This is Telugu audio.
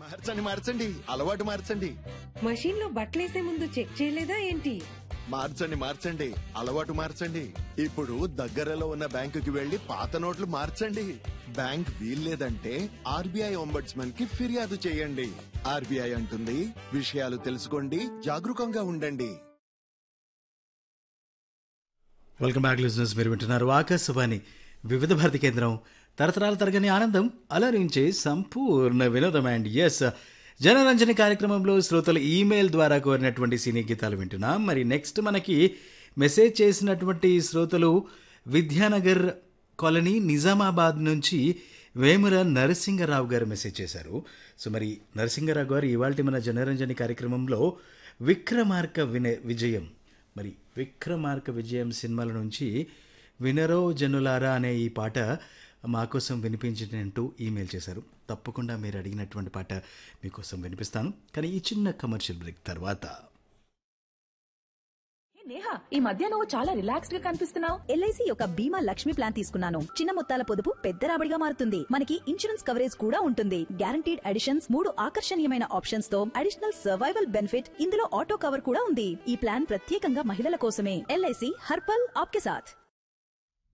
మార్చండి మార్చండి అలవాటు మార్చండి మషీన్ లో బట్టలేసే ముందు చెక్ చేయలేదా ఏంటి మార్చండి మార్చండి అలవాటు మార్చండి ఇప్పుడు దగ్గరలో ఉన్న బ్యాంకుకి వెళ్లి పాత నోట్లు మార్చండి బ్యాంక్ వీల్లేదంటే ఆర్బీఐ ఒంబడ్స్మన్ కి ఫిర్యాదు చేయండి ఆర్బీఐ అంటుంది విషయాలు తెలుసుకోండి జాగరూకంగా ఉండండి వెల్కమ్ బ్యాక్ లిజనర్స్ మీరు వింటున్నారు ఆకాశవాణి వివిధ భారతి కేంద్రం తరతరాల తరగని ఆనందం అలరించే సంపూర్ణ వినోదం అండ్ ఎస్ జనరంజని కార్యక్రమంలో శ్రోతలు ఈమెయిల్ ద్వారా కోరినటువంటి సినీ గీతాలు వింటున్నాం మరి నెక్స్ట్ మనకి మెసేజ్ చేసినటువంటి శ్రోతలు విద్యానగర్ కాలనీ నిజామాబాద్ నుంచి వేముర నరసింగరావు గారు మెసేజ్ చేశారు సో మరి నరసింగరావు గారు ఇవాళ మన జనరంజని కార్యక్రమంలో విక్రమార్క విన విజయం మరి విక్రమార్క విజయం సినిమాల నుంచి వినరో జనులారా అనే ఈ పాట మా కోసం వినిపించినట్టు ఈమెయిల్ చేశారు తప్పకుండా మీరు అడిగినటువంటి పాట మీకోసం వినిపిస్తాను కానీ ఈ చిన్న కమర్షియల్ బ్రేక్ తర్వాత హే నేహా ఈ మధ్య నువ్వు చాలా రిలాక్స్డ్ గా కనిపిస్తున్నావు ఎల్ఐసి యొక్క బీమా లక్ష్మి ప్లాన్ తీసుకున్నాను చిన్న మొత్తాల పొదుపు పెద్ద రాబడిగా మారుతుంది మనకి ఇన్సూరెన్స్ కవరేజ్ కూడా ఉంటుంది గ్యారంటీడ్ అడిషన్స్ మూడు ఆకర్షణీయమైన ఆప్షన్స్ తో అడిషనల్ సర్వైవల్ బెనిఫిట్ ఇందులో ఆటో కవర్ కూడా ఉంది ఈ ప్లాన్ ప్రత్యేకంగా మహిళల కోసమే ఎల్ఐసి హర్పల్ ఆప్కే సాథ్